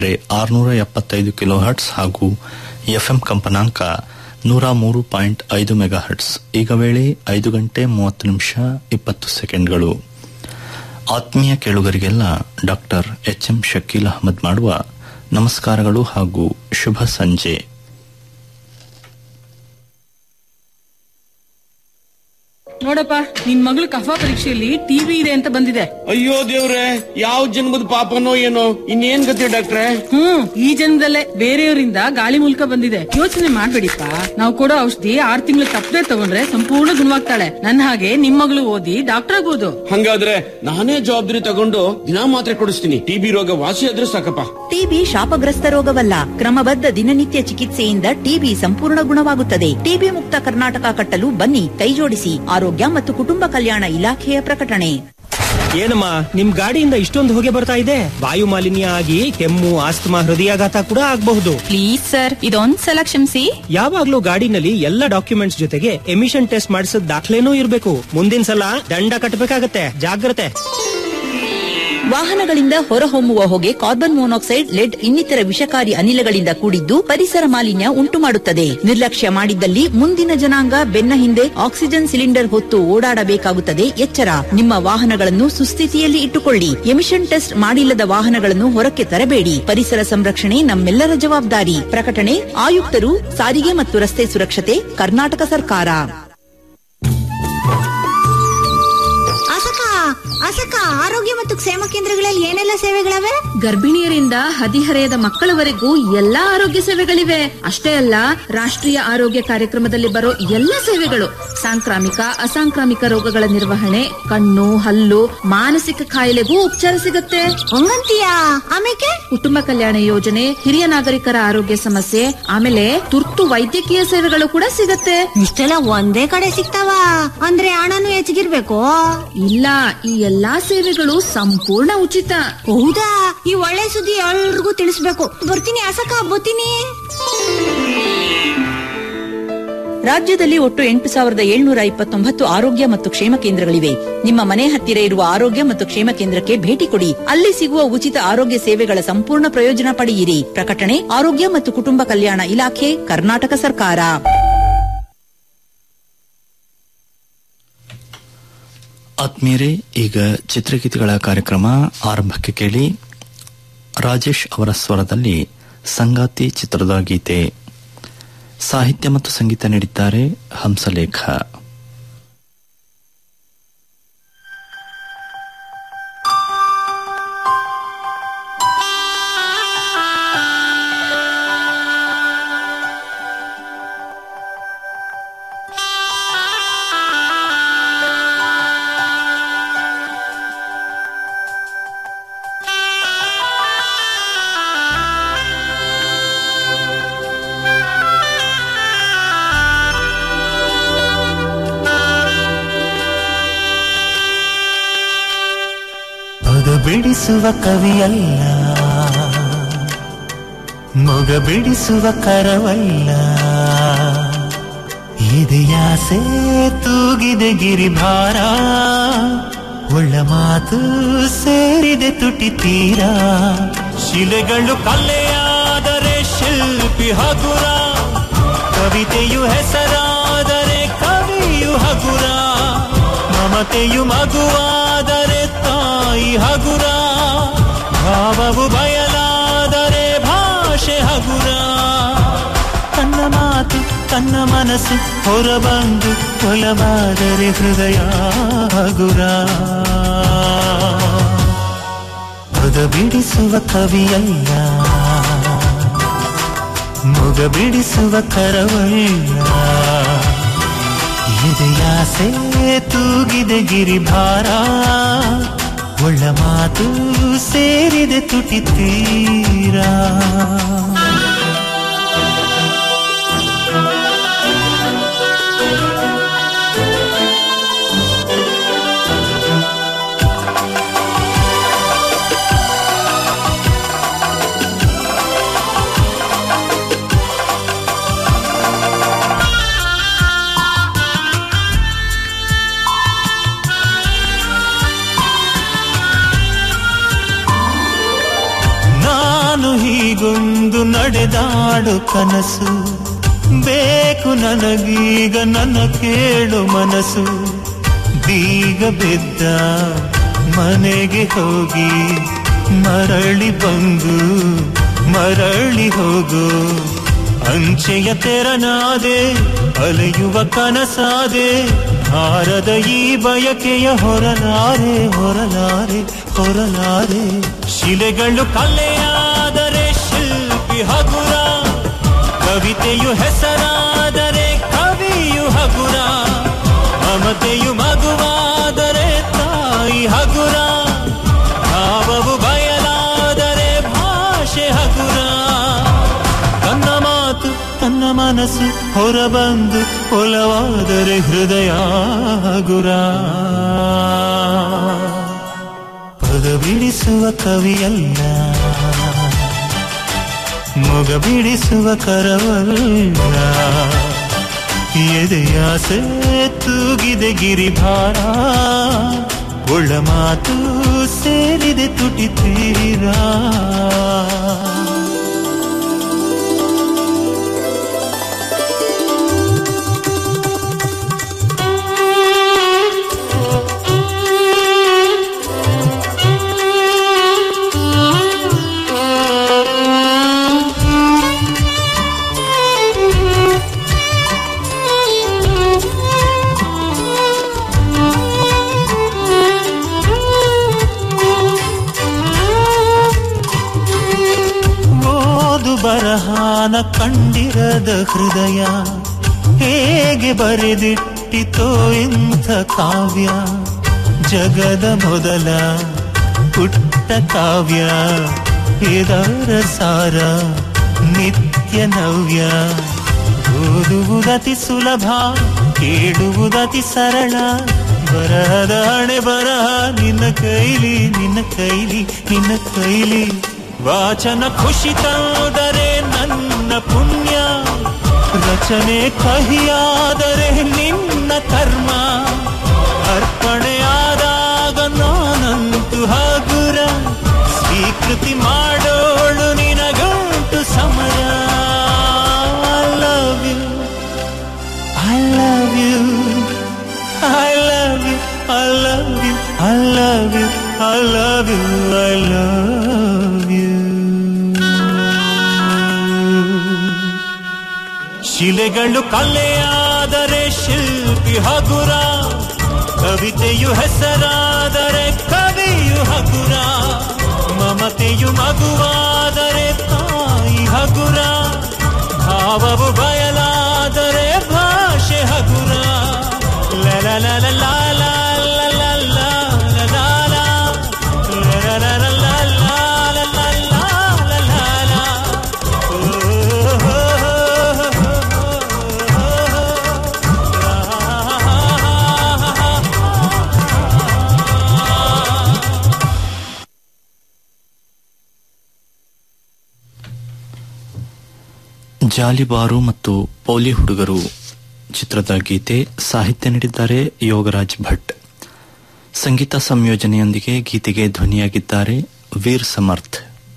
ಆರುನೂರ ಎಪ್ಪತ್ತೈದು kilo hertz ಹಾಗೂ ಎಫ್ಎಂ ಕಂಪನಾಂಕ ನೂರ ಮೂರು ಪಾಯಿಂಟ್ ಐದು ಮೆಗಾ ಹರ್ಟ್ಸ್ ಈಗ ವೇಳೆ ಐದು ಗಂಟೆ ಮೂವತ್ತು ನಿಮಿಷ ಇಪ್ಪತ್ತು ಸೆಕೆಂಡ್ಗಳು ಆತ್ಮೀಯ ಕೇಳುಗರಿಗೆಲ್ಲ doctor H M Shakeel Ahmad ಮಾಡುವ ನಮಸ್ಕಾರಗಳು ಹಾಗೂ ಶುಭ ಸಂಜೆ ನೋಡಪ್ಪ ನಿನ್ ಮಗಳು ಕಫಾ ಪರೀಕ್ಷೆಯಲ್ಲಿ ಟಿವಿ ಇದೆ ಅಂತ ಬಂದಿದೆ ಅಯ್ಯೋ ದೇವ್ರೆ ಯಾವ ಜನ್ಮದ ಪಾಪನೋ ಏನೋ ಇನ್ನೇನ್ ಗತಿ ಡಾಕ್ಟ್ರೆ ಹ್ಮ್ ಈ ಜನ್ಮದಲ್ಲೇ ಬೇರೆಯವರಿಂದ ಗಾಳಿ ಮೂಲಕ ಬಂದಿದೆ ಯೋಚನೆ ಮಾಡ್ಬೇಡಿಪ್ಪ ನಾವು ಕೊಡೋ ಔಷಧಿ ಆರ್ ತಿಂಗಳು ತಪ್ಪದೆ ತಗೊಂಡ್ರೆ ಸಂಪೂರ್ಣ ಗುಣವಾಗ್ತಾಳೆ ನನ್ನ ಹಾಗೆ ನಿಮ್ ಮಗಳು ಓದಿ ಡಾಕ್ಟರ್ ಆಗ್ಬೋದು ಹಂಗಾದ್ರೆ ನಾನೇ ಜವಾಬ್ದಾರಿ ತಗೊಂಡು ದಿನಾ ಮಾತ್ರೆ ಕೊಡಿಸ್ತೀನಿ ಟಿಬಿ ರೋಗ ವಾಸಿ ಆದ್ರೆ ಸಾಕಪ್ಪ ಟಿಬಿ ಶಾಪಗ್ರಸ್ತ ರೋಗವಲ್ಲ ಕ್ರಮಬದ್ಧ ದಿನನಿತ್ಯ ಚಿಕಿತ್ಸೆಯಿಂದ ಟಿಬಿ ಸಂಪೂರ್ಣ ಗುಣವಾಗುತ್ತದೆ ಟಿಬಿ ಮುಕ್ತ ಕರ್ನಾಟಕ ಕಟ್ಟಲು ಬನ್ನಿ ಕೈಜೋಡಿಸಿ ಆರೋಗ್ಯ ಮತ್ತು ಕುಟುಂಬ ಕಲ್ಯಾಣ ಇಲಾಖೆಯ ಪ್ರಕಟಣೆ ಏನಮ್ಮ ನಿಮ್ ಗಾಡಿಯಿಂದ ಇಷ್ಟೊಂದು ಹೊಗೆ ಬರ್ತಾ ಇದೆ ವಾಯು ಮಾಲಿನ್ಯ ಆಗಿ ಕೆಮ್ಮು ಆಸ್ತಮಾ ಹೃದಯಾಘಾತ ಕೂಡ ಆಗಬಹುದು ಪ್ಲೀಸ್ ಸರ್ ಇದೊಂದ್ಸಲ ಕ್ಷಮಿಸಿ ಯಾವಾಗ್ಲೂ ಗಾಡಿನಲ್ಲಿ ಎಲ್ಲ ಡಾಕ್ಯುಮೆಂಟ್ಸ್ ಜೊತೆಗೆ ಎಮಿಷನ್ ಟೆಸ್ಟ್ ಮಾಡಿಸಿದ ದಾಖಲೆನೂ ಇರಬೇಕು ಮುಂದಿನ ಸಲ ದಂಡ ಕಟ್ಟಬೇಕಾಗತ್ತೆ ಜಾಗ್ರತೆ ವಾಹನಗಳಿಂದ ಹೊರಹೊಮ್ಮುವ ಹೊಗೆ ಕಾರ್ಬನ್ ಮೊನಾಕ್ಸೈಡ್ ಲೆಡ್ ಇನ್ನಿತರ ವಿಷಕಾರಿ ಅನಿಲಗಳಿಂದ ಕೂಡಿದ್ದು ಪರಿಸರ ಮಾಲಿನ್ಯ ಉಂಟು ಮಾಡುತ್ತದೆ ನಿರ್ಲಕ್ಷ್ಯ ಮಾಡಿದ್ದಲ್ಲಿ ಮುಂದಿನ ಜನಾಂಗ ಬೆನ್ನ ಹಿಂದೆ ಆಕ್ಸಿಜನ್ ಸಿಲಿಂಡರ್ ಹೊತ್ತು ಓಡಾಡಬೇಕಾಗುತ್ತದೆ ಎಚ್ಚರ ನಿಮ್ಮ ವಾಹನಗಳನ್ನು ಸುಸ್ಥಿತಿಯಲ್ಲಿ ಇಟ್ಟುಕೊಳ್ಳಿ ಎಮಿಷನ್ ಟೆಸ್ಟ್ ಮಾಡಿಲ್ಲದ ವಾಹನಗಳನ್ನು ಹೊರಕ್ಕೆ ತರಬೇಡಿ ಪರಿಸರ ಸಂರಕ್ಷಣೆ ನಮ್ಮೆಲ್ಲರ ಜವಾಬ್ದಾರಿ ಪ್ರಕಟಣೆ ಆಯುಕ್ತರು ಸಾರಿಗೆ ಮತ್ತು ರಸ್ತೆ ಸುರಕ್ಷತೆ ಕರ್ನಾಟಕ ಸರ್ಕಾರ ಅಸಕ ಅಸಕ ಆರೋಗ್ಯ ಮತ್ತು ಕ್ಷೇಮ ಕೇಂದ್ರಗಳಲ್ಲಿ ಏನೆಲ್ಲ ಸೇವೆಗಳವೆ ಗರ್ಭಿಣಿಯರಿಂದ ಹದಿಹರೆಯದ ಮಕ್ಕಳವರೆಗೂ ಎಲ್ಲಾ ಆರೋಗ್ಯ ಸೇವೆಗಳಿವೆ ಅಷ್ಟೇ ಅಲ್ಲ ರಾಷ್ಟ್ರೀಯ ಆರೋಗ್ಯ ಕಾರ್ಯಕ್ರಮದಲ್ಲಿ ಬರೋ ಎಲ್ಲ ಸೇವೆಗಳು ಸಾಂಕ್ರಾಮಿಕ ಅಸಾಂಕ್ರಾಮಿಕ ರೋಗಗಳ ನಿರ್ವಹಣೆ ಕಣ್ಣು ಹಲ್ಲು ಮಾನಸಿಕ ಕಾಯಿಲೆಗೂ ಉಪಚಾರ ಸಿಗುತ್ತೆ ಹಂಗಂತೀಯಾ ಆಮೇಲೆ ಕುಟುಂಬ ಕಲ್ಯಾಣ ಯೋಜನೆ ಹಿರಿಯ ನಾಗರಿಕರ ಆರೋಗ್ಯ ಸಮಸ್ಯೆ ಆಮೇಲೆ ತುರ್ತು ವೈದ್ಯಕೀಯ ಸೇವೆಗಳು ಕೂಡ ಸಿಗತ್ತೆ ಇಷ್ಟೆಲ್ಲ ಒಂದೇ ಕಡೆ ಸಿಗ್ತಾವ ಅಂದ್ರೆ ಹಣನು ಹೆಚ್ಚಿಗಿರ್ಬೇಕು ಇಲ್ಲ ಈ ಎಲ್ಲಾ ಸೇವೆಗಳು ಸಂಪೂರ್ಣ ಉಚಿತ ಹೌದಾ ಈ ಒಳ್ಳೆ ಸುದ್ದಿ ಎಲ್ರಿಗೂ ತಿಳಿಸ್ಬೇಕು ಬರ್ತೀನಿ ಅಸಕ ಬರ್ತೀನಿ ರಾಜ್ಯದಲ್ಲಿ ಒಟ್ಟು ಎಂಟು ಸಾವಿರದ ಏಳ್ನೂರ ಇಪ್ಪತ್ತೊಂಬತ್ತು ಆರೋಗ್ಯ ಮತ್ತು ಕ್ಷೇಮ ಕೇಂದ್ರಗಳಿವೆ ನಿಮ್ಮ ಮನೆ ಹತ್ತಿರ ಇರುವ ಆರೋಗ್ಯ ಮತ್ತು ಕ್ಷೇಮ ಕೇಂದ್ರಕ್ಕೆ ಭೇಟಿ ಕೊಡಿ ಅಲ್ಲಿ ಸಿಗುವ ಉಚಿತ ಆರೋಗ್ಯ ಸೇವೆಗಳ ಸಂಪೂರ್ಣ ಪ್ರಯೋಜನ ಪಡೆಯಿರಿ ಪ್ರಕಟಣೆ ಆರೋಗ್ಯ ಮತ್ತು ಕುಟುಂಬ ಕಲ್ಯಾಣ ಇಲಾಖೆ ಕರ್ನಾಟಕ ಸರ್ಕಾರ ಆತ್ಮೀಯರೇ ಈಗ ಚಿತ್ರಗೀತೆಗಳ ಕಾರ್ಯಕ್ರಮ ಆರಂಭಕ್ಕೆ ಕೇಳಿ ರಾಜೇಶ್ ಅವರ ಸ್ವರದಲ್ಲಿ ಸಂಗಾತಿ ಚಿತ್ರದ ಗೀತೆ ಸಾಹಿತ್ಯ ಮತ್ತು ಸಂಗೀತ ನೀಡಿದ್ದಾರೆ ಹಂಸಲೇಖ ಪದ ಬಿಡಿಸುವ ಕವಿಯಲ್ಲ ಮೊಗ ಬಿಡಿಸುವ ಕರವಲ್ಲ ಇದೆಯಾಸೆ ತೂಗಿದೆ ಗಿರಿಭಾರ ಒಳ್ಳ ಮಾತು ಸೇರಿದೆ ತುಟಿ ತೀರ ಶಿಲೆಗಳು ಕಲೆಯಾದರೆ ಶಿಲ್ಪಿ ಹಗುರ ಕವಿತೆಯು ಹೆಸರಾದರೆ ಕವಿಯು ಹಗುರ ಮಮತೆಯು ಮಗುವಾದರೆ ತಾಯಿ ಹಗುರ ಭಾವವು ಬಯಲಾದರೆ ಭಾಷೆ ಹಗುರ ತನ್ನ ಮಾತು ತನ್ನ ಮನಸ್ಸು ಹೊರಬಂದು ಕೊಲವಾದರೆ ಹೃದಯ ಹಗುರ ಪದ ಬಿಡಿಸುವ ಕವಿಯಲ್ಲ ಮೊಗ ಬಿಡಿಸುವ ಕರವಲ್ಲ ಇದೆಯಾಸೆ ತೂಗಿದೆ ಗಿರಿಭಾರ ಒಳ್ಳ ಮಾತು ಸೇರಿದೆ ತುಟಿ ತೀರ ನಾನು ಹೀ ನನಗೊಂದು ನಡೆದಾಡು ಕನಸು ಬೇಕು ನನಗೀಗ ನನ್ನ ಕೇಳು ಮನಸ್ಸು ಬೀಗ ಬಿದ್ದ ಮನೆಗೆ ಹೋಗಿ ಮರಳಿ ಬಂದು ಮರಳಿ ಹೋಗು ಅಂಚೆಯ ತೆರನಾದೆ ಅಲೆಯುವ ಕನಸಾದೆ ಹಾರದ ಈ ಬಯಕೆಯ ಹೊರಲಾರೆ ಹೊರಲಾರೆ ಹೊರಲಾರೆ ಶಿಲೆಗಳು ಕಲೆಯಾದರೆ ಶಿಲ್ಪಿ ಹಗುರ ಕವಿತೆಯು ಹೆಸರಾದರೆ ಕವಿಯು ಹಗುರ ಮಮತೆಯು ಮಗುವಾದರೆ ತಾಯಿ ಹಗುರ ಭಾವವು ಬಯಲಾದರೆ ಭಾಷೆ ಹಗುರ ತನ್ನ ಮಾತು ತನ್ನ ಮನಸ್ಸು ಹೊರಬಂದು ಒಲವಾದರೆ ಹೃದಯ ಹಗುರ ಪದ ಬಿಡಿಸುವ ಕವಿಯಲ್ಲ ಮೊಗ ಬಿಡಿಸುವ ಕರವಲ್ಲ ಎದೆಯಾಸೆ ತೂಗಿದೆ ಗಿರಿಭಾರ ಒಳ್ಳ ಮಾತು ಸೇರಿದೆ ತುಟಿತೀರಾ ಓದು ಬರಹಾನ ಕಂಡಿರದ ಹೃದಯ ಹೇಗೆ ಬರೆದಿಟ್ಟಿತೋ ಇಂಥ ಕಾವ್ಯ ಜಗದ ಮೊದಲ ಪುಟ್ಟ ಕಾವ್ಯ ಇದರ ಸಾರ ನಿತ್ಯ ನವ್ಯ ಓದುವುದತಿ ಸುಲಭ ಕೇಳುವುದತಿ ಸರಳ ಬರಹದ ಹಣೆ ಬರಹ ನಿನ್ನ ಕೈಲಿ ನಿನ್ನ ಕೈಲಿ ನಿನ್ನ ಕೈಲಿ ವಾಚನ ಖುಷಿ ತಂದರೆ ನನ್ನ ಪುಣ್ಯ ರಚನೆ ಕಹಿಯಾದರೆ ನಿನ್ನ ಕರ್ಮ ಅರ್ಪಣೆಯಾದಾಗ ನಾನಂತು ಹಗುರ ಸ್ವೀಕೃತಿ ಮಾಡೋಳು ನಿನಗಂಟು ಸಮಯ I love you I love you I love you I love you I love you I love you I love you ಶಿಲೆಗಳು ಕಲೆಯಾದರೆ ಶಿಲ್ಪಿ ಹಗುರ ಕವಿತೆಯು ಹೆಸರಾದರೆ ಕವಿಯು ಹಗುರ ಮಮತೆಯು ಮಗುವಾದರೆ ತಾಯಿ ಹಗುರ ಭಾವವು ಬಯಲಾದರೆ ಭಾಷೆ ಹಗುರ ಲಲ ಲಲ ಲಾಲ ಲಲ ಲಾಲ ಲಾಲ ಲಲ ಲಲ ಲಾಲ ಲಾಲ ಲಾಲ ಜಾಲಿಬಾರು ಮತ್ತು ಪೌಲಿ ಹುಡುಗರು ಚಿತ್ರದ ಗೀತೆ ಸಾಹಿತ್ಯ ನೀಡಿದ್ದಾರೆ ಯೋಗರಾಜ್ ಭಟ್ ಸಂಗೀತ ಸಂಯೋಜನೆಯೊಂದಿಗೆ ಗೀತೆಗೆ ಧ್ವನಿಯಾಗಿದ್ದಾರೆ ವೀರ್ ಸಮರ್ಥ್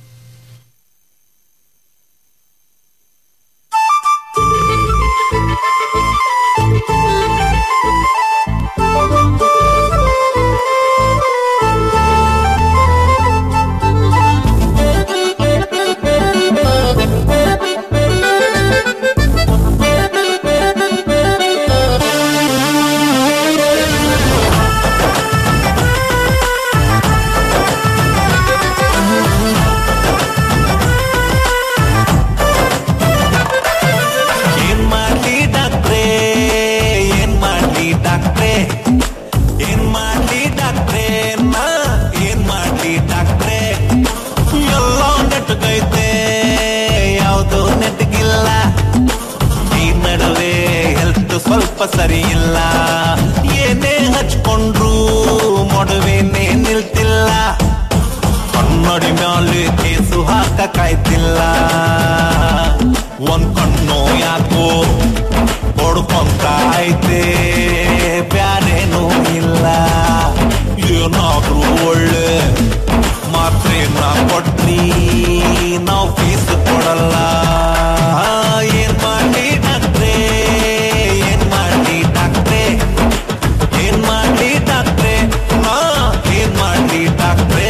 ಏನ್ ಮಾಡ್ಲಿ ಡಾಕ್ಟ್ರೇ ಏನ್ ಮಾಡ್ಲಿ ಡಾಕ್ಟ್ರೇ ಏನ್ ಮಾಡ್ಲಿ ಡಾಕ್ಟ್ರೇ ನಾ ಏನ್ ಮಾಡ್ಲಿ ಡಾಕ್ಟ್ರೇ ಎಲ್ಲ ನೆಟ್ಟಗೈತೆ ಯಾವುದು ನೆಟ್ಟಗಿಲ್ಲ ಈ ನಡುವೆ ಹೆಲ್ತ್ ಸ್ವಲ್ಪ ಸರಿ ಇಲ್ಲ ಏನೇ ಹಚ್ಕೊಂಡ್ರು ಮೊಡವೆನೇ ನಿಲ್ತಿಲ್ಲ ಕನ್ನಡಿ ಮ್ಯಾಲೆ ಕೇಸು ಹಾಕಕ್ಕಾಯ್ತಿಲ್ಲ ಒಂದ್ ಕಣ್ಣು ಯಾಕೋ ಹೊಡ್ಕೊಂತ ಐತೆ ಬ್ಯಾರೇನೂ ಇಲ್ಲ ಏನಾದ್ರೂ ಒಳ್ಳೆ ಮಾತ್ರೆ ನಾ ಕೊಟ್ರಿ ನಾವು ಫೀಸ್ ಕೊಡಲ್ಲ ಏನ್ ಮಾಡ್ಲಿ ಡಾಕ್ಟ್ರೇ ಏನ್ ಮಾಡ್ಲಿ ಡಾಕ್ಟ್ರೇ ಏನ್ ಮಾಡ್ಲಿ ಡಾಕ್ಟ್ರೇ ಹಾ ಏನ್ ಮಾಡ್ಲಿ ಡಾಕ್ಟ್ರೇ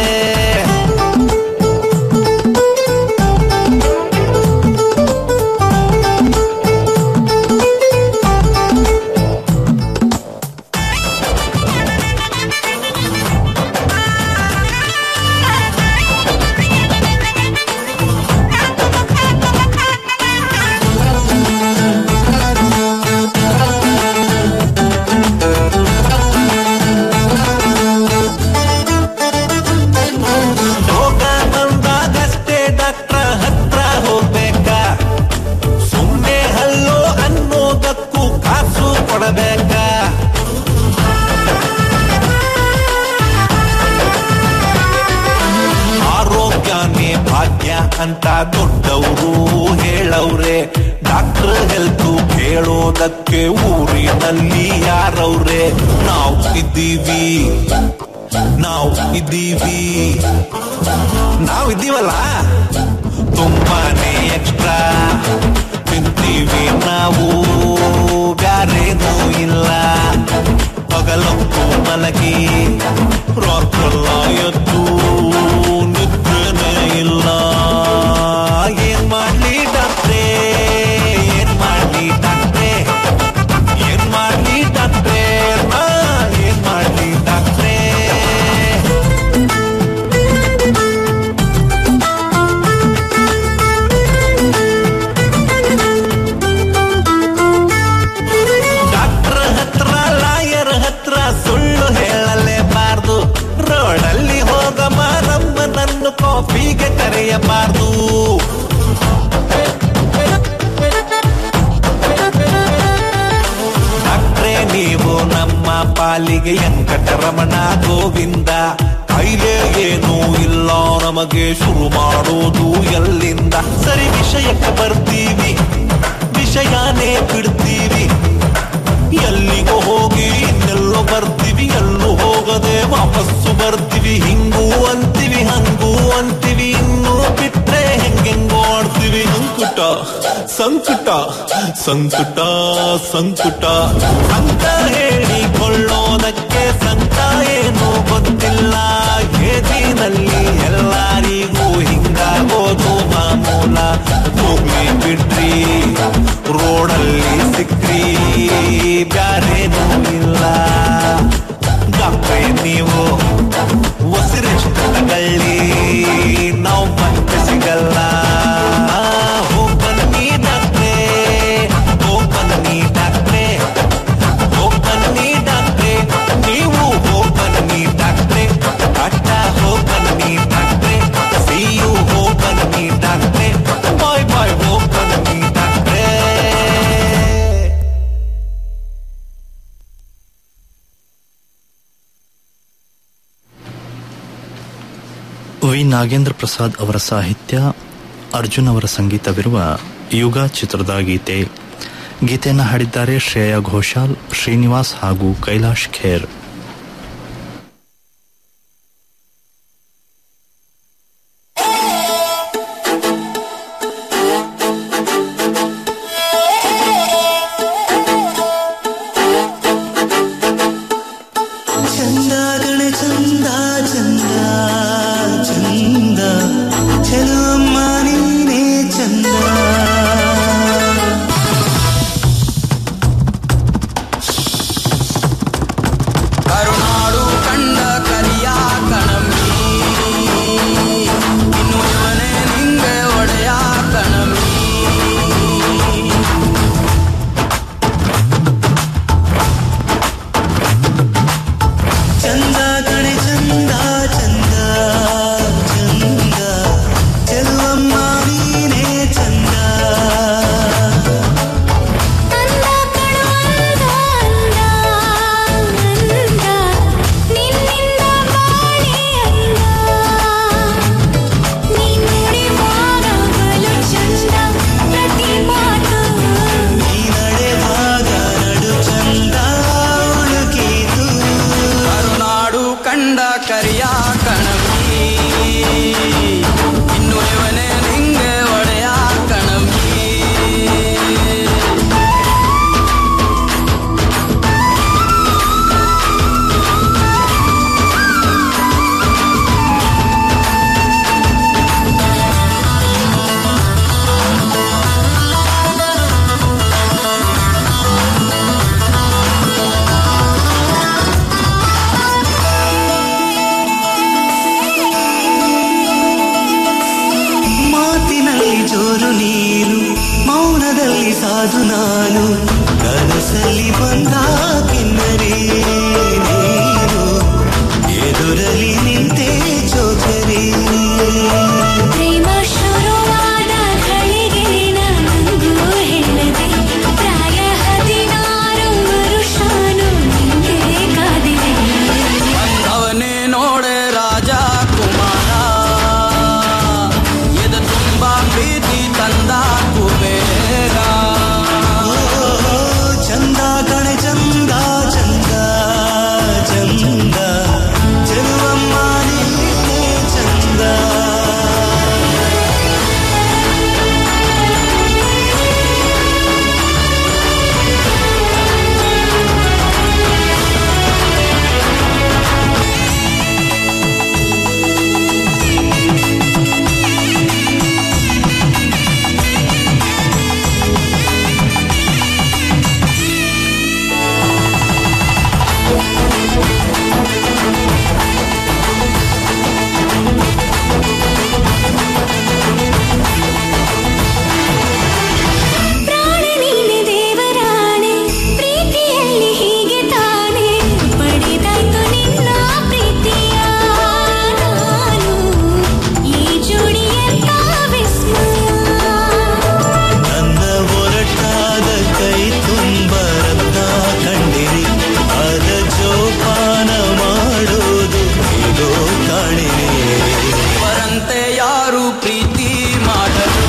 ರೋಗ ಬಂದಾಗಷ್ಟೇ ಡಾಕ್ಟ್ರ ಹತ್ರ ಹೋಗ್ಬೇಕಾ ಸುಮ್ಮನೆ ಹಲ್ಲೋ ಅನ್ನೋದಕ್ಕೂ ಕಾಸು ಕೊಡಬೇಕಾ ಆರೋಗ್ಯನೇ ಭಾಗ್ಯ ಅಂತ ದೊಡ್ಡವರು ಹೇಳವ್ರೆ ಡಾಕ್ಟರ್ ಹೆಲ್ತ್ ಕೇಳೋದಕ್ಕೆ ಊರಿನಲ್ಲಿ ಯಾರವ್ರೆ ನಾವು ಇದ್ದೀವಿ ನಾವು ಇದ್ದೀವಿ ನಾವಿದ್ದೀವಲ್ಲ ತುಂಬಾನೇ ಎಕ್ಸ್ಟ್ರಾ ತಿಂತೀವಿ ನಾವು ಬ್ಯಾರೇನೂ ಇಲ್ಲ ಪಗಲೊತ್ತು ಮಲಗಿ ರಾತ್ರೆಲ್ಲ ಎದ್ದು ನಿದ್ರೆನೇ ಇಲ್ಲ ಏನ್ ಮಾಡ್ಲಿ ಡಾಕ್ಟ್ರೇ ಏನ್ ಮಾಡ್ಲಿ ಡಾಕ್ಟ್ರೇ ಏನ್ ಮಾಡ್ಲಿ ಡಾಕ್ಟ್ರೇ ನಾ ಏನ್ ಮಾಡ್ಲಿ ಡಾಕ್ಟ್ರೇ ಡಾಕ್ಟರ್ ಹತ್ರ ಲಾಯರ್ ಹತ್ರ ಸುಳ್ಳು ಹೇಳಲೇಬಾರ್ದು ರೋಡಲ್ಲಿ ಹೋಗ ಮಾರಮ್ಮನನ್ನು ಕಾಫಿಗೆ ಕರೆಯಬಾರ್ದು ಡಾಕ್ಟ್ರೇ ನೀವು ನಮ್ಮ ಪಾಲಿಗೆ ವೆಂಕಟರಮಣ ಗೋವಿಂದ ಕಾಯಿಲೆ ಏನೂ ಇಲ್ಲ ನಮಗೆ ಶುರು ಮಾಡೋದು ಎಲ್ಲಿಂದ ಸರಿ ವಿಷಯಕ್ಕೆ ಬರ್ತೀವಿ ವಿಷಯನೇ ಬಿಡ್ತೀವಿ ಎಲ್ಲಿಗೋ ಹೋಗಿ ಇನ್ನೆಲ್ಲೋ ಬರ್ತೀವಿ ಎಲ್ಲೂ ಹೋಗದೆ ವಾಪಸ್ಸು ಬರ್ತೀವಿ ಹಿಂಗೂ ಅಂತೀವಿ ಹಂಗೂ ಅಂತೀವಿ ಇನ್ನೂ ಬಿಟ್ರೆ ಹೆಂಗೆಂಗೋ ಆಡ್ತೀವಿ ಸಂಕುಟ ಸಂಕುಟ ಸಂಕುಟ ಸಂಕುಟ ಅಂತ ಹೇಳಿಕೊಳ್ಳೋದಕ್ಕೆ ಸಂತ ಏನು ಗೊತ್ತಿಲ್ಲ ಏದಿನಲ್ಲಿ ಎಲ್ಲರಿಗೂ ಹಿಂಗಾಗೋದು ಮಾಮೂಲ ಹೋಗ್ಲಿ ಬಿಡ್ರಿ ರೋಡಲ್ಲಿ ಸಿಕ್ರಿ ಬ್ಯಾರೇನೂ ಇಲ್ಲ ಡಾಕ್ಟ್ರೇ ನೀವು ಉಸಿರೆಷ್ಟು ತಗಳ್ಳಿ ನಾವು ಮತ್ತೆ ಸಿಗಲ್ಲ ಹೋಗ್ ಬನ್ನಿ ಡಾಕ್ಟ್ರೇ ಹೋಗ್ ಬನ್ನಿ ಡಾಕ್ಟ್ರೇ ಹೋಗ್ ಬನ್ನಿ ಡಾಕ್ಟ್ರೇ ನೀವು ಹೋಗ್ ಬನ್ನಿ ಡಾಕ್ಟ್ರೇ ಅಟ್ಟ ಹೋಗ್ ಬನ್ನಿ ಡಾಕ್ಟ್ರೇ ಸಿಯು ಹೋಗ್ ಬನ್ನಿ ಡಾಕ್ಟ್ರೇ ಬಾಯ್ ಬಾಯ್ ಹೋಗ್ ಬನ್ನಿ ಡಾಕ್ಟ್ರೇ ವಿ ನಾಗೇಂದ್ರ ಪ್ರಸಾದ್ ಅವರ ಸಾಹಿತ್ಯ ಅರ್ಜುನ್ ಅವರ ಸಂಗೀತವಿರುವ ಯುಗ ಚಿತ್ರದ ಗೀತೆ ಗೀತೆಯನ್ನು ಹಾಡಿದ್ದಾರೆ ಶ್ರೇಯಾ ಘೋಷಾಲ್ ಶ್ರೀನಿವಾಸ್ ಹಾಗೂ ಕೈಲಾಶ್ ಖೇರ್ ಚಂದ ಗಣ ಚಂದ ಚಂದ ಚಂದ ಚೆಲುವಮ್ಮ ನೀನೇ ಚಂದ ಜೋರು ನೀನು ಮೌನದಲ್ಲಿ ಸಾಧು ನಾನು ಕನಸಲ್ಲಿ ಬಂದ ಕಿನ್ನರಿ ನೀನು ಎದುರಲಿ ನಿಂತೆ ಚೋಕರಿ ಪ್ರೇಮ ಶುರುವಾದ ಘಳಿಗೆ ನನಗೂ ಹೇಳದೆ ಪ್ರಾಯ ಹದಿನಾರು ವರುಷಾನು ನಿಂಗೆ ಕಾದಿದೆ ಅವನೇ ನೋಡೆ ರಾಜ ಕುಮಾರ ಎದ ತುಂಬ ಪ್ರೀತಿ ತಂದ ಕುಬೇರ ಚಂದ ಕಣೆ ಚಂದ ಚಂದ ಚಂದ ಚೆಲುವಮ್ಮ ನೀನೇ ಚಂದ ಪ್ರಾಣ ನೀನೆ ದೇವರಾಣೆ ಪ್ರೀತಿಯಲ್ಲಿ ಹೀಗೆ ತಾನೆ ಪಡೆದಾಯ್ತು ನಿನ್ನ ಪ್ರೀತಿಯ ನಾನು ಈ ಜೋಡಿಯಂತ ವಿಸ್ಮಯ ನನ್ನ ಒರಟಾದ ಕೈ ತುಂಬ ರತ್ನ ಕಂಡಿರಿ ಅದ ಜೋಪಾನ ಮಾಡೋದು ಹೇಗೋ ಕಾಣಿರಿ ಬರಂತೆ ಯಾರು ಪ್ರೀತಿ ಮಾಡಲು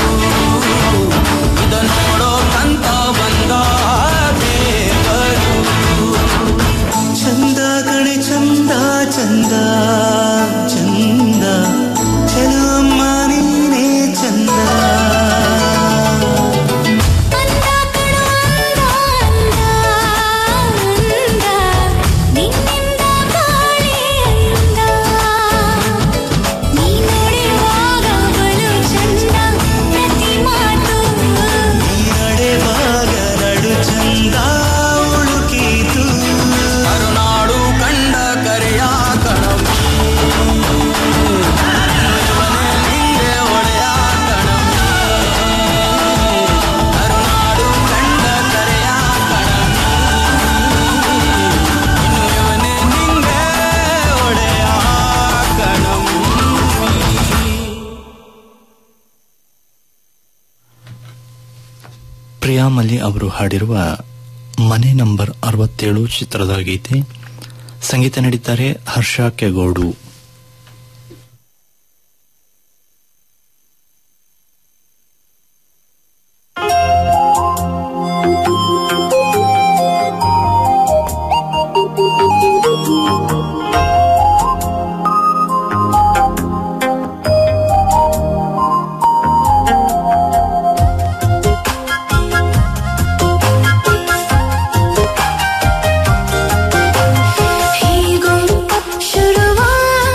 ಇದ ನೋಡೋಕಂತ ಬಂದ ದೇವರು ಚಂದ ಕಣೆ ಚಂದ ಚಂದ ಚಂದ ಚೆಲುವಮ್ಮ ನೀನೇ ಚಂದ ಅಂದ ಕಣೋ ಅಂದ ಅಂದ ನಿನ್ನಿಂದ ಕಾಣೆ ಅಂದ ನೀ ನಡೆಯುವಾಗ ಬಲು ಚಂದ ಪ್ರತಿ ಮಾತು ನೀ ನಡೆವಾಗ ನಡು ಚಂದ ಉಳುಕೀತು ಕರುನಾಡು ಕಂಡ ಕರೆಯ ಕಣವಿ ಇವನೇ ನಿಂಗೆ ಒಡೆಯ ಕಣವಿ ಕರುನಾಡು ಕಂಡ ಕರೆಯ ಕಣವಿ ಇನ್ನು ಇವನೇ ನಿಂಗೆ ಒಡೆಯ ಕಣವಿ ಪ್ರಿಯಾಮಲ್ಲಿ ಅವರು ಹಾಡಿರುವ ಮನೆ ನಂಬರ್ ಅರವತ್ತೇಳು ಚಿತ್ರದ ಗೀತೆ ಸಂಗೀತ ನೀಡಿದ್ದಾರೆ ಹರ್ಷ ಕೆಗೋಡು ಹೀಗೂ ಶುರುವಾದ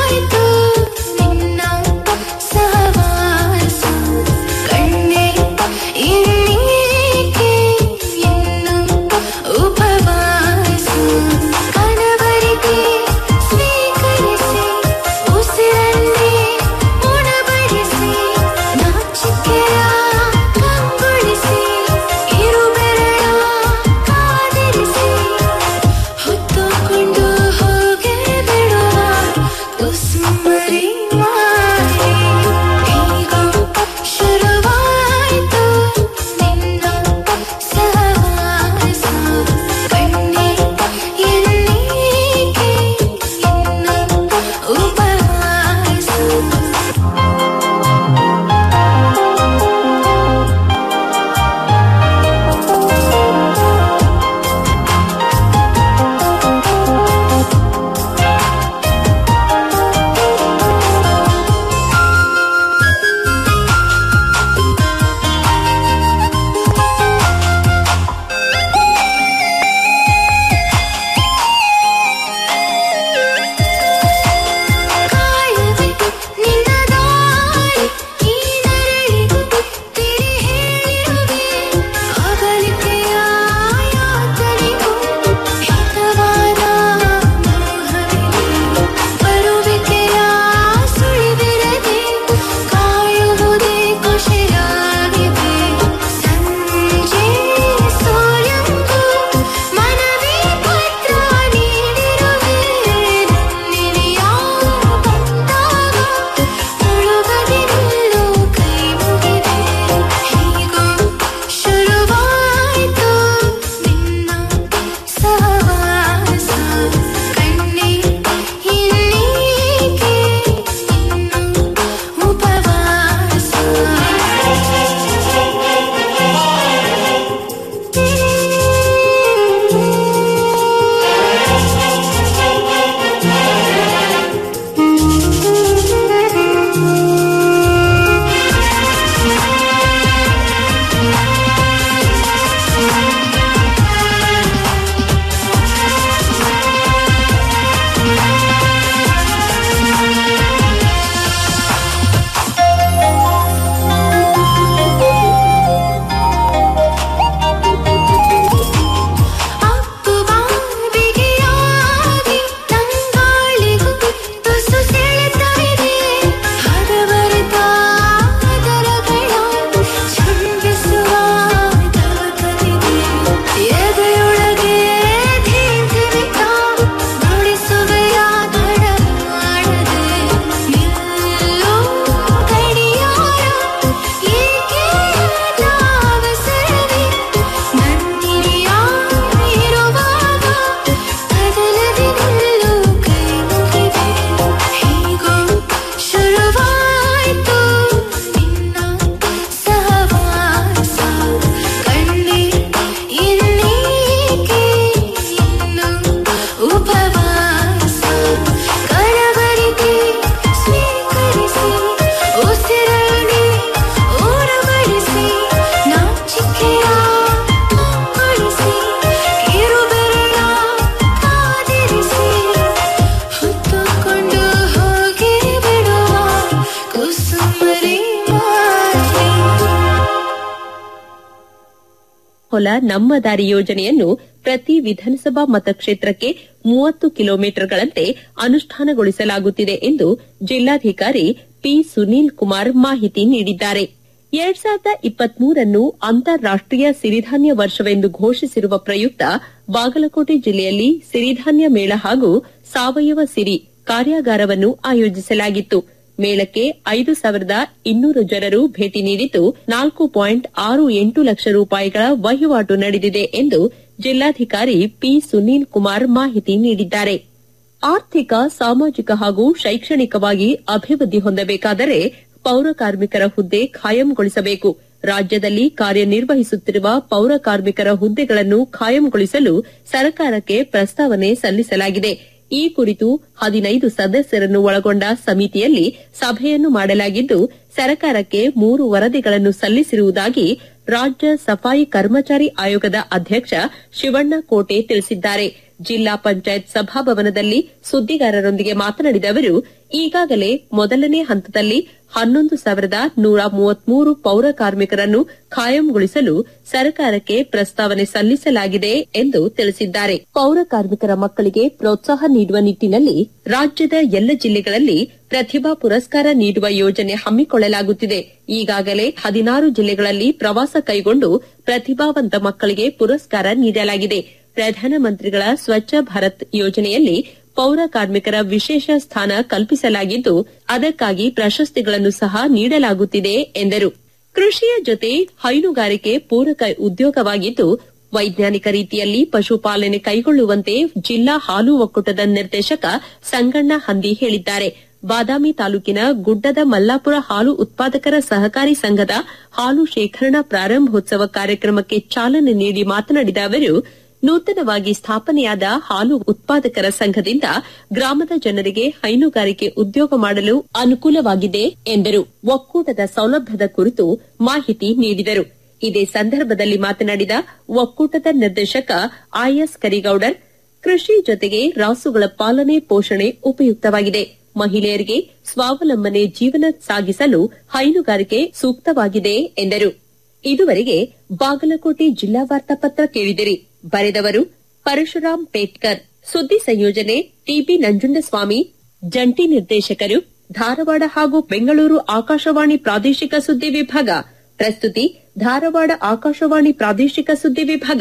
ಹೊಲ ನಮ್ಮ ದಾರಿ ಯೋಜನೆಯನ್ನು ಪ್ರತಿ ವಿಧಾನಸಭಾ ಮತಕ್ಷೇತ್ರಕ್ಕೆ ಮೂವತ್ತು ಕಿಲೋಮೀಟರ್ಗಳಂತೆ ಅನುಷ್ಠಾನಗೊಳಿಸಲಾಗುತ್ತಿದೆ ಎಂದು ಜಿಲ್ಲಾಧಿಕಾರಿ ಪಿ ಸುನೀಲ್ ಕುಮಾರ್ ಮಾಹಿತಿ ನೀಡಿದ್ದಾರೆ ಎರಡ್ ಸಾವಿರದ ಇಪ್ಪತ್ಮೂರನ್ನು ಅಂತಾರಾಷ್ಟೀಯ ಸಿರಿಧಾನ್ಯ ವರ್ಷವೆಂದು ಘೋಷಿಸಿರುವ ಪ್ರಯುಕ್ತ ಬಾಗಲಕೋಟೆ ಜಿಲ್ಲೆಯಲ್ಲಿ ಸಿರಿಧಾನ್ಯ ಮೇಳ ಹಾಗೂ ಸಾವಯವ ಸಿರಿ ಕಾರ್ಯಾಗಾರವನ್ನು ಆಯೋಜಿಸಲಾಗಿತ್ತು ಮೇಳಕ್ಕೆ ಐದು ಸಾವಿರದ ಇನ್ನೂರು ಜನರು ಭೇಟಿ ನೀಡಿದ್ದು ನಾಲ್ಕು ಪಾಯಿಂಟ್ ಆರು ಎಂಟು ಲಕ್ಷ ರೂಪಾಯಿಗಳ ವಹಿವಾಟು ನಡೆದಿದೆ ಎಂದು ಜಿಲ್ಲಾಧಿಕಾರಿ ಪಿ ಸುನೀಲ್ ಕುಮಾರ್ ಮಾಹಿತಿ ನೀಡಿದ್ದಾರೆ ಆರ್ಥಿಕ ಸಾಮಾಜಿಕ ಹಾಗೂ ಶೈಕ್ಷಣಿಕವಾಗಿ ಅಭಿವೃದ್ಧಿ ಹೊಂದಬೇಕಾದರೆ ಪೌರ ಕಾರ್ಮಿಕರ ಹುದ್ದೆ ಖಾಯಂಗೊಳಿಸಬೇಕು ರಾಜ್ಯದಲ್ಲಿ ಕಾರ್ಯನಿರ್ವಹಿಸುತ್ತಿರುವ ಪೌರ ಕಾರ್ಮಿಕರ ಹುದ್ದೆಗಳನ್ನು ಖಾಯಂಗೊಳಿಸಲು ಸರ್ಕಾರಕ್ಕೆ ಪ್ರಸ್ತಾವನೆ ಸಲ್ಲಿಸಲಾಗಿದೆ ಈ ಕುರಿತು ಹದಿನೈದು ಸದಸ್ಯರನ್ನು ಒಳಗೊಂಡ ಸಮಿತಿಯಲ್ಲಿ ಸಭೆಯನ್ನು ಮಾಡಲಾಗಿದ್ದು ಸರ್ಕಾರಕ್ಕೆ ಮೂರು ವರದಿಗಳನ್ನು ಸಲ್ಲಿಸಿರುವುದಾಗಿ ರಾಜ್ಯ ಸಫಾಯಿ ಕರ್ಮಚಾರಿ ಆಯೋಗದ ಅಧ್ಯಕ್ಷ ಶಿವಣ್ಣ ಕೋಟೆ ತಿಳಿಸಿದ್ದಾರೆ ಜಿಲ್ಲಾ ಪಂಚಾಯತ್ ಸಭಾಭವನದಲ್ಲಿ ಸುದ್ದಿಗಾರರೊಂದಿಗೆ ಮಾತನಾಡಿದ ಅವರು ಈಗಾಗಲೇ ಮೊದಲನೇ ಹಂತದಲ್ಲಿ ಹನ್ನೊಂದು ಸಾವಿರದ ನೂರ ಮೂವತ್ಮೂರು ಪೌರ ಕಾರ್ಮಿಕರನ್ನು ಖಾಯಂಗೊಳಿಸಲು ಸರ್ಕಾರಕ್ಕೆ ಪ್ರಸ್ತಾವನೆ ಸಲ್ಲಿಸಲಾಗಿದೆ ಎಂದು ತಿಳಿಸಿದ್ದಾರೆ ಪೌರ ಕಾರ್ಮಿಕರ ಮಕ್ಕಳಿಗೆ ಪ್ರೋತ್ಸಾಹ ನೀಡುವ ನಿಟ್ಟಿನಲ್ಲಿ ರಾಜ್ಯದ ಎಲ್ಲ ಜಿಲ್ಲೆಗಳಲ್ಲಿ ಪ್ರತಿಭಾ ಪುರಸ್ಕಾರ ನೀಡುವ ಯೋಜನೆ ಹಮ್ಮಿಕೊಳ್ಳಲಾಗುತ್ತಿದೆ ಈಗಾಗಲೇ ಹದಿನಾರು ಜಿಲ್ಲೆಗಳಲ್ಲಿ ಪ್ರವಾಸ ಕೈಗೊಂಡು ಪ್ರತಿಭಾವಂತ ಮಕ್ಕಳಿಗೆ ಪುರಸ್ಕಾರ ನೀಡಲಾಗಿದೆ ಪ್ರಧಾನಮಂತ್ರಿಗಳ ಸ್ವಚ್ಛ ಭಾರತ್ ಯೋಜನೆಯಲ್ಲಿ ಪೌರ ಕಾರ್ಮಿಕರ ವಿಶೇಷ ಸ್ಥಾನ ಕಲ್ಪಿಸಲಾಗಿದ್ದು ಅದಕ್ಕಾಗಿ ಪ್ರಶಸ್ತಿಗಳನ್ನು ಸಹ ನೀಡಲಾಗುತ್ತಿದೆ ಎಂದರು ಕೃಷಿಯ ಜೊತೆ ಹೈನುಗಾರಿಕೆ ಪೂರಕ ಉದ್ಯೋಗವಾಗಿದ್ದು ವೈಜ್ಞಾನಿಕ ರೀತಿಯಲ್ಲಿ ಪಶುಪಾಲನೆ ಕೈಗೊಳ್ಳುವಂತೆ ಜಿಲ್ಲಾ ಹಾಲು ಒಕ್ಕೂಟದ ನಿರ್ದೇಶಕ ಸಂಗಣ್ಣ ಹಂದಿ ಹೇಳಿದ್ದಾರೆ ಬಾದಾಮಿ ತಾಲೂಕಿನ ಗುಡ್ಡದ ಮಲ್ಲಾಪುರ ಹಾಲು ಉತ್ಪಾದಕರ ಸಹಕಾರಿ ಸಂಘದ ಹಾಲು ಶೇಖರಣಾ ಪ್ರಾರಂಭೋತ್ಸವ ಕಾರ್ಯಕ್ರಮಕ್ಕೆ ಚಾಲನೆ ನೀಡಿ ಮಾತನಾಡಿದ ಅವರು ನೂತನವಾಗಿ ಸ್ಥಾಪನೆಯಾದ ಹಾಲು ಉತ್ಪಾದಕರ ಸಂಘದಿಂದ ಗ್ರಾಮದ ಜನರಿಗೆ ಹೈನುಗಾರಿಕೆ ಉದ್ಯೋಗ ಮಾಡಲು ಅನುಕೂಲವಾಗಿದೆ ಎಂದರು ಒಕ್ಕೂಟದ ಸೌಲಭ್ಯದ ಕುರಿತು ಮಾಹಿತಿ ನೀಡಿದರು ಇದೇ ಸಂದರ್ಭದಲ್ಲಿ ಮಾತನಾಡಿದ ಒಕ್ಕೂಟದ ನಿರ್ದೇಶಕ ಐಎಸ್ ಕರಿಗೌಡರ್ ಕೃಷಿ ಜೊತೆಗೆ ರಾಸುಗಳ ಪಾಲನೆ ಪೋಷಣೆ ಉಪಯುಕ್ತವಾಗಿದೆ ಮಹಿಳೆಯರಿಗೆ ಸ್ವಾವಲಂಬನೆ ಜೀವನ ಸಾಗಿಸಲು ಹೈನುಗಾರಿಕೆ ಸೂಕ್ತವಾಗಿದೆ ಎಂದರು ಇದುವರೆಗೆ ಬಾಗಲಕೋಟೆ ಜಿಲ್ಲಾ ವಾರ್ತಾಪತ್ರ ಕೇಳಿದಿರಿ ಬರೆದವರು ಪರಶುರಾಮ್ ಪೇಟ್ಕರ್ ಸುದ್ದಿ ಸಂಯೋಜನೆ ಟಿಬಿ ನಂಜುಂಡಸ್ವಾಮಿ ಜಂಟಿ ನಿರ್ದೇಶಕರು ಧಾರವಾಡ ಹಾಗೂ ಬೆಂಗಳೂರು ಆಕಾಶವಾಣಿ ಪ್ರಾದೇಶಿಕ ಸುದ್ದಿ ವಿಭಾಗ ಪ್ರಸ್ತುತಿ ಧಾರವಾಡ ಆಕಾಶವಾಣಿ ಪ್ರಾದೇಶಿಕ ಸುದ್ದಿ ವಿಭಾಗ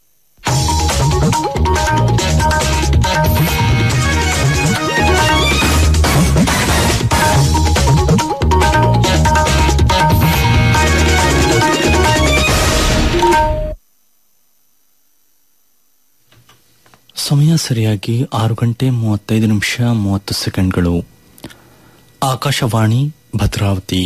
ಸಮಯ ಸರಿಯಾಗಿ ಆರು ಗಂಟೆ ಮೂವತ್ತೈದು ನಿಮಿಷ ಮೂವತ್ತು ಸೆಕೆಂಡ್ಗಳು ಆಕಾಶವಾಣಿ ಭದ್ರಾವತಿ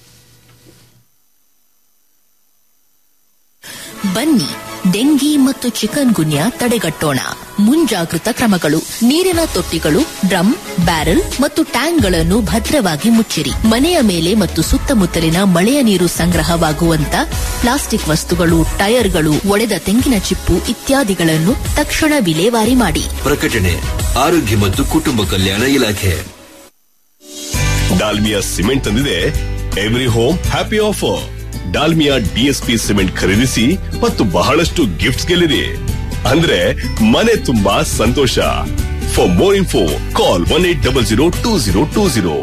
ಬನ್ನಿ ಡೆಂಗಿ ಮತ್ತು ಚಿಕನ್ ಗುನ್ಯಾ ತಡೆಗಟ್ಟೋಣ ಮುಂಜಾಗೃತ ಕ್ರಮಗಳು ನೀರಿನ ತೊಟ್ಟಿಗಳು ಡ್ರಮ್ ಬ್ಯಾರೆಲ್ ಮತ್ತು ಟ್ಯಾಂಕ್ಗಳನ್ನು ಭದ್ರವಾಗಿ ಮುಚ್ಚಿರಿ ಮನೆಯ ಮೇಲೆ ಮತ್ತು ಸುತ್ತಮುತ್ತಲಿನ ಮಳೆಯ ನೀರು ಸಂಗ್ರಹವಾಗುವಂತ ಪ್ಲಾಸ್ಟಿಕ್ ವಸ್ತುಗಳು ಟೈರ್ಗಳು ಒಡೆದ ತೆಂಗಿನ ಚಿಪ್ಪು ಇತ್ಯಾದಿಗಳನ್ನು ತಕ್ಷಣ ವಿಲೇವಾರಿ ಮಾಡಿ ಪ್ರಕಟಣೆ ಆರೋಗ್ಯ ಮತ್ತು ಕುಟುಂಬ ಕಲ್ಯಾಣ ಇಲಾಖೆ ಡಾಲ್ಮಿಯಾ ಸಿಮೆಂಟ್ ತಂದಿದೆ every home happy offer Dalmia DSP cement ಖರೀದಿಸಿ ಮತ್ತು ಬಹಳಷ್ಟು ಗಿಫ್ಟ್ಸ್ ಗೆಲ್ಲಿರಿ ಅಂದ್ರೆ ಮನೆ ತುಂಬಾ ಸಂತೋಷ for more info call one eight double zero two zero two zero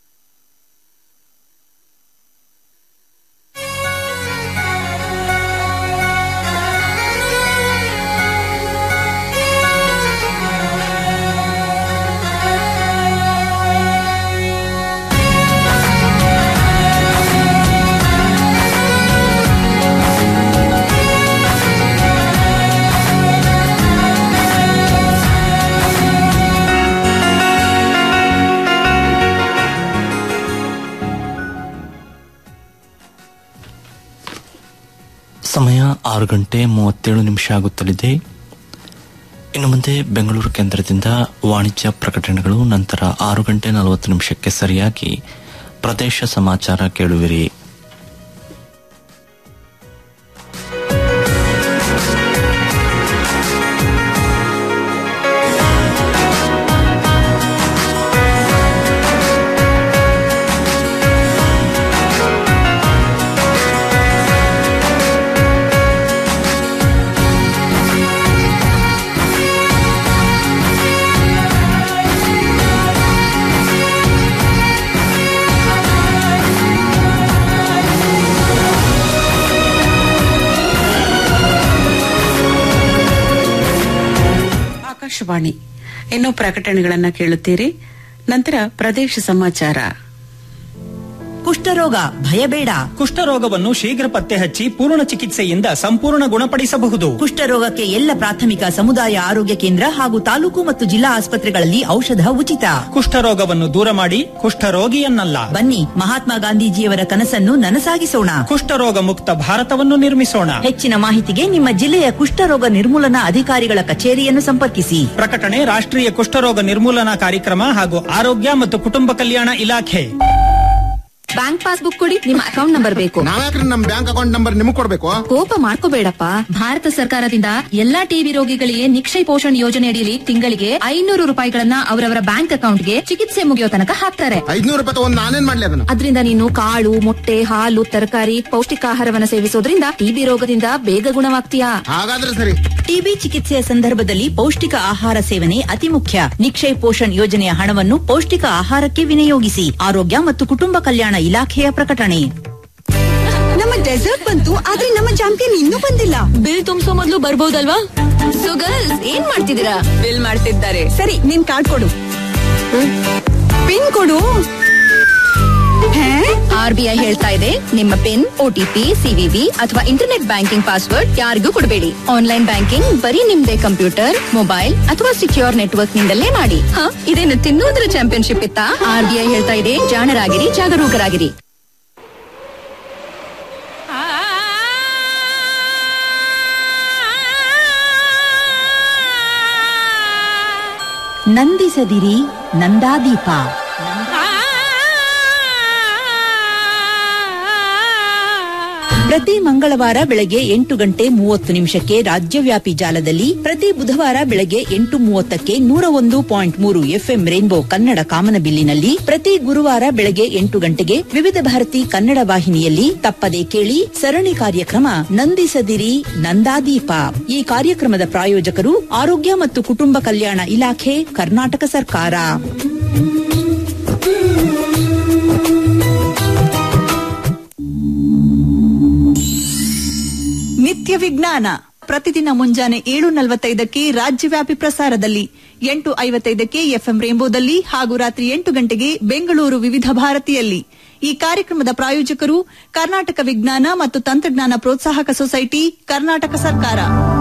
ಸಮಯ ಆರು ಗಂಟೆ ಮೂವತ್ತೇಳು ನಿಮಿಷ ಆಗುತ್ತಲಿದೆ ಇನ್ನು ಮುಂದೆ ಬೆಂಗಳೂರು ಕೇಂದ್ರದಿಂದ ವಾಣಿಜ್ಯ ಪ್ರಕಟಣೆಗಳು ನಂತರ ಆರು ಗಂಟೆ ನಲವತ್ತು ನಿಮಿಷಕ್ಕೆ ಸರಿಯಾಗಿ ಪ್ರದೇಶ ಸಮಾಚಾರ ಕೇಳುವಿರಿ ಆಕಾಶವಾಣಿ ಇನ್ನು ಪ್ರಕಟಣೆಗಳನ್ನ ಕೇಳುತ್ತೀರಿ ನಂತರ ಪ್ರದೇಶ ಸಮಾಚಾರ ಕುಷ್ಠರೋಗ ಭಯಬೇಡ ಕುಷ್ಠರೋಗವನ್ನು ಶೀಘ್ರ ಪತ್ತೆ ಹಚ್ಚಿ ಪೂರ್ಣ ಚಿಕಿತ್ಸೆಯಿಂದ ಸಂಪೂರ್ಣ ಗುಣಪಡಿಸಬಹುದು ಕುಷ್ಠರೋಗಕ್ಕೆ ಎಲ್ಲ ಪ್ರಾಥಮಿಕ ಸಮುದಾಯ ಆರೋಗ್ಯ ಕೇಂದ್ರ ಹಾಗೂ ತಾಲೂಕು ಮತ್ತು ಜಿಲ್ಲಾ ಆಸ್ಪತ್ರೆಗಳಲ್ಲಿ ಔಷಧ ಉಚಿತ ಕುಷ್ಠರೋಗವನ್ನು ದೂರ ಮಾಡಿ ಕುಷ್ಠರೋಗಿಯನ್ನಲ್ಲ ಬನ್ನಿ ಮಹಾತ್ಮ ಗಾಂಧೀಜಿಯವರ ಕನಸನ್ನು ನನಸಾಗಿಸೋಣ ಕುಷ್ಠರೋಗ ಮುಕ್ತ ಭಾರತವನ್ನು ನಿರ್ಮಿಸೋಣ ಹೆಚ್ಚಿನ ಮಾಹಿತಿಗೆ ನಿಮ್ಮ ಜಿಲ್ಲೆಯ ಕುಷ್ಠರೋಗ ನಿರ್ಮೂಲನಾ ಅಧಿಕಾರಿಗಳ ಕಚೇರಿಯನ್ನು ಸಂಪರ್ಕಿಸಿ ಪ್ರಕಟಣೆ ರಾಷ್ಟ್ರೀಯ ಕುಷ್ಠರೋಗ ನಿರ್ಮೂಲನಾ ಕಾರ್ಯಕ್ರಮ ಹಾಗೂ ಆರೋಗ್ಯ ಮತ್ತು ಕುಟುಂಬ ಕಲ್ಯಾಣ ಇಲಾಖೆ ಬ್ಯಾಂಕ್ ಪಾಸ್ಬುಕ್ ಕೊಡಿ ನಿಮ್ಮ ಅಕೌಂಟ್ ನಂಬರ್ ಬೇಕು ನಾವ್ಯಾಕ್ರಿ ನಮ್ ಬ್ಯಾಂಕ್ ಅಕೌಂಟ್ ನಂಬರ್ ನಿಮಗ್ ಕೊಡ್ಬೇಕು ಕೋಪ ಮಾಡ್ಕೋಬೇಡಪ್ಪ ಭಾರತ ಸರ್ಕಾರದಿಂದ ಎಲ್ಲಾ ಟಿಬಿ ರೋಗಿಗಳಿಗೆ ನಿಕ್ಷಯ ಪೋಷಣ್ ಯೋಜನೆ ಅಡಿಯಲ್ಲಿ ತಿಂಗಳಿಗೆ ಐನೂರು ರೂಪಾಯಿಗಳನ್ನ ಅವರವರ ಬ್ಯಾಂಕ್ ಅಕೌಂಟ್ಗೆ ಚಿಕಿತ್ಸೆ ಮುಗಿಯೋ ತನಕ ಹಾಕ್ತಾರೆ ಐದ್ನೂರು ರೂಪಾಯಿ ತಗೊಂಡ್ ನಾನೇನ್ ಮಾಡ್ಲಿ ಅದನ್ನ ಅದರಿಂದ ನೀನು ಕಾಳು ಮೊಟ್ಟೆ ಹಾಲು ತರಕಾರಿ ಪೌಷ್ಟಿಕಾಹಾರವನ್ನ ಸೇವಿಸೋದ್ರಿಂದ ಟಿಬಿ ರೋಗದಿಂದ ಬೇಗ ಗುಣವಾಗ್ತೀಯಾ ಹಾಗಾದ್ರೆ ಸರಿ ಟಿಬಿ ಚಿಕಿತ್ಸೆಯ ಸಂದರ್ಭದಲ್ಲಿ ಪೌಷ್ಟಿಕ ಆಹಾರ ಸೇವನೆ ಅತಿ ಮುಖ್ಯ ನಿಕ್ಷಯ್ ಪೋಷಣ್ ಯೋಜನೆಯ ಹಣವನ್ನು ಪೌಷ್ಟಿಕ ಆಹಾರಕ್ಕೆ ವಿನಿಯೋಗಿಸಿ ಆರೋಗ್ಯ ಮತ್ತು ಕುಟುಂಬ ಕಲ್ಯಾಣ ಇಲಾಖೆಯ ಪ್ರಕಟಣೆ ನಮ್ಮ ಡೆಸರ್ಟ್ ಬಂತು ಆದ್ರೆ ನಮ್ಮ ಚಾಂಪಿಯನ್ ಇನ್ನೂ ಬಂದಿಲ್ಲ ಬಿಲ್ ತುಂಬಿಸೋ ಮೊದಲು ಬರ್ಬೋದಲ್ವಾ ಸೊ ಗರ್ಲ್ಸ್ ಏನ್ ಮಾಡ್ತಿದ್ದೀರಾ ಬಿಲ್ ಮಾಡ್ತಿದ್ದಾರೆ ಸರಿ ನಿನ್ ಕಾರ್ಡ್ ಕೊಡು ಪಿನ್ ಕೊಡು ಆರ್ ಬಿ ಐ ಹೇಳ್ತಾ ಇದೆ ನಿಮ್ಮ ಪಿನ್ ಓಟಿಪಿ ಸಿವಿವಿ ಅಥವಾ ಇಂಟರ್ನೆಟ್ ಬ್ಯಾಂಕಿಂಗ್ ಪಾಸ್ವರ್ಡ್ ಯಾರಿಗೂ ಕೊಡಬೇಡಿ ಆನ್ಲೈನ್ ಬ್ಯಾಂಕಿಂಗ್ ಬರೀ ನಿಮ್ದೇ ಕಂಪ್ಯೂಟರ್ ಮೊಬೈಲ್ ಅಥವಾ ಸಿಕ್ಯೂರ್ ನೆಟ್ವರ್ಕ್ ನಿಂದಲೇ ಮಾಡಿ ಹ ಇದೇನು ತಿನ್ನೋದ್ರ ಚಾಂಪಿಯನ್ಶಿಪ್ ಇತ್ತಾ ಆರ್ ಬಿ ಐ ಹೇಳ್ತಾ ಇದೆ ಜಾಣರಾಗಿರಿ ಜಾಗರೂಕರಾಗಿರಿ ನಂದಿಸದಿರಿ ನಂದಾದೀಪ ಪ್ರತಿ ಮಂಗಳವಾರ ಬೆಳಗ್ಗೆ ಎಂಟು ಗಂಟೆ ಮೂವತ್ತು ನಿಮಿಷಕ್ಕೆ ರಾಜ್ಯವ್ಯಾಪಿ ಜಾಲದಲ್ಲಿ ಪ್ರತಿ ಬುಧವಾರ ಬೆಳಗ್ಗೆ ಎಂಟು ಮೂವತ್ತಕ್ಕೆ ನೂರ ಒಂದು ಪಾಯಿಂಟ್ ಮೂರು ಎಫ್ಎಂ ರೇನ್ಬೋ ಕನ್ನಡ ಕಾಮನಬಿಲ್ಲಿನಲ್ಲಿ ಪ್ರತಿ ಗುರುವಾರ ಬೆಳಗ್ಗೆ ಎಂಟು ಗಂಟೆಗೆ ವಿವಿಧ ಭಾರತಿ ಕನ್ನಡ ವಾಹಿನಿಯಲ್ಲಿ ತಪ್ಪದೆ ಕೇಳಿ ಸರಣಿ ಕಾರ್ಯಕ್ರಮ ನಂದಿಸದಿರಿ ನಂದಾದೀಪ ಈ ಕಾರ್ಯಕ್ರಮದ ಪ್ರಾಯೋಜಕರು ಆರೋಗ್ಯ ಮತ್ತು ಕುಟುಂಬ ಕಲ್ಯಾಣ ಇಲಾಖೆ ಕರ್ನಾಟಕ ಸರ್ಕಾರ ನಿತ್ಯ ವಿಜ್ಞಾನ ಪ್ರತಿದಿನ ಮುಂಜಾನೆ ಏಳು ನಲವತ್ತೈದಕ್ಕೆ ರಾಜ್ಯವ್ಯಾಪಿ ಪ್ರಸಾರದಲ್ಲಿ ಎಂಟು ಐವತ್ತೈದಕ್ಕೆ ಎಫ್ಎಂ ರೇಂಬೋದಲ್ಲಿ ಹಾಗೂ ರಾತ್ರಿ ಎಂಟು ಗಂಟೆಗೆ ಬೆಂಗಳೂರು ವಿವಿಧ ಭಾರತಿಯಲ್ಲಿ ಈ ಕಾರ್ಯಕ್ರಮದ ಪ್ರಾಯೋಜಕರು ಕರ್ನಾಟಕ ವಿಜ್ಞಾನ ಮತ್ತು ತಂತ್ರಜ್ಞಾನ ಪ್ರೋತ್ಸಾಹಕ ಸೊಸೈಟಿ ಕರ್ನಾಟಕ ಸರ್ಕಾರ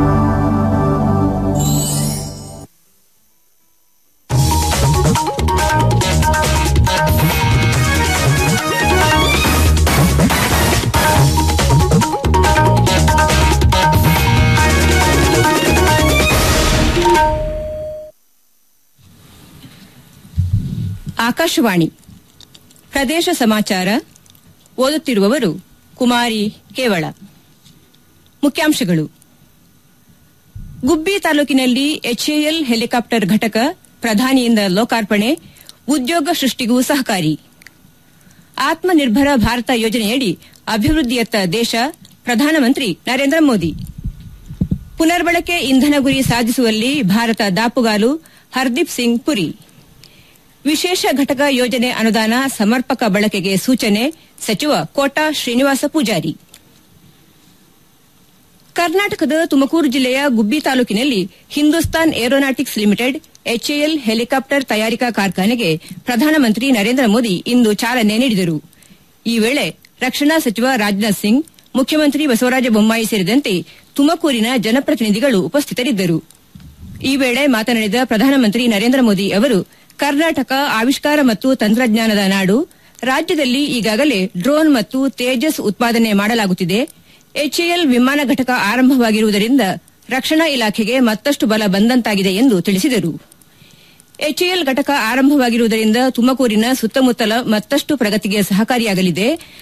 ಆಕಾಶವಾಣಿ ಪ್ರದೇಶ ಸಮಾಚಾರ ಓದುತ್ತಿರುವವರು ಕುಮಾರಿ ಕೇವಳ ಮುಖ್ಯಾಂಶಗಳು ಗುಬ್ಬಿ ತಾಲೂಕಿನಲ್ಲಿ ಎಚ್ಎಎಲ್ ಹೆಲಿಕಾಪ್ಟರ್ ಘಟಕ ಪ್ರಧಾನಿಯಿಂದ ಲೋಕಾರ್ಪಣೆ ಉದ್ಯೋಗ ಸೃಷ್ಟಿಗೂ ಸಹಕಾರಿ ಆತ್ಮನಿರ್ಭರ ಭಾರತ ಯೋಜನೆಯಡಿ ಅಭಿವೃದ್ಧಿಯತ್ತ ದೇಶ ಪ್ರಧಾನಮಂತ್ರಿ ನರೇಂದ್ರ ಮೋದಿ ಪುನರ್ಬಳಕೆ ಇಂಧನ ಗುರಿ ಸಾಧಿಸುವಲ್ಲಿ ಭಾರತ ದಾಪುಗಾಲು ಹರ್ದೀಪ್ ಸಿಂಗ್ ಪುರಿ ವಿಶೇಷ ಘಟಕ ಯೋಜನೆ ಅನುದಾನ ಸಮರ್ಪಕ ಬಳಕೆಗೆ ಸೂಚನೆ ಸಚಿವ ಕೋಟಾ ಶ್ರೀನಿವಾಸ ಪೂಜಾರಿ ಕರ್ನಾಟಕದ ತುಮಕೂರು ಜಿಲ್ಲೆಯ ಗುಬ್ಬಿ ತಾಲೂಕಿನಲ್ಲಿ Hindustan aeronautics limited HAL helicopter ತಯಾರಿಕಾ ಕಾರ್ಖಾನೆಗೆ ಪ್ರಧಾನಮಂತ್ರಿ ನರೇಂದ್ರ ಮೋದಿ ಇಂದು ಚಾಲನೆ ನೀಡಿದರು ಈ ವೇಳೆ ರಕ್ಷಣಾ ಸಚಿವ ರಾಜನಾಥ್ ಸಿಂಗ್ ಮುಖ್ಯಮಂತ್ರಿ ಬಸವರಾಜ ಬೊಮ್ಮಾಯಿ ಸೇರಿದಂತೆ ತುಮಕೂರಿನ ಜನಪ್ರತಿನಿಧಿಗಳು ಉಪಸ್ಥಿತರಿದ್ದರು ಈ ವೇಳೆ ಮಾತನಾಡಿದ ಪ್ರಧಾನಮಂತ್ರಿ ನರೇಂದ್ರ ಮೋದಿ ಅವರು ಕರ್ನಾಟಕ ಆವಿಷ್ಕಾರ ಮತ್ತು ತಂತ್ರಜ್ಞಾನದ ನಾಡು ರಾಜ್ಯದಲ್ಲಿ ಈಗಾಗಲೇ ಡ್ರೋನ್ ಮತ್ತು ತೇಜಸ್ ಉತ್ಪಾದನೆ ಮಾಡಲಾಗುತ್ತಿದೆ ಎಚ್ಎಎಲ್ ವಿಮಾನ ಘಟಕ ಆರಂಭವಾಗಿರುವುದರಿಂದ ರಕ್ಷಣಾ ಇಲಾಖೆಗೆ ಮತ್ತಷ್ಟು ಬಲ ಬಂದಂತಾಗಿದೆ ಎಂದು ತಿಳಿಸಿದರು ಎಚ್ಎಎಲ್ ಘಟಕ ಆರಂಭವಾಗಿರುವುದರಿಂದ ತುಮಕೂರಿನ ಸುತ್ತಮುತ್ತಲ ಮತ್ತಷ್ಟು ಪ್ರಗತಿಗೆ ಸಹಕಾರಿಯಾಗಲಿದೆ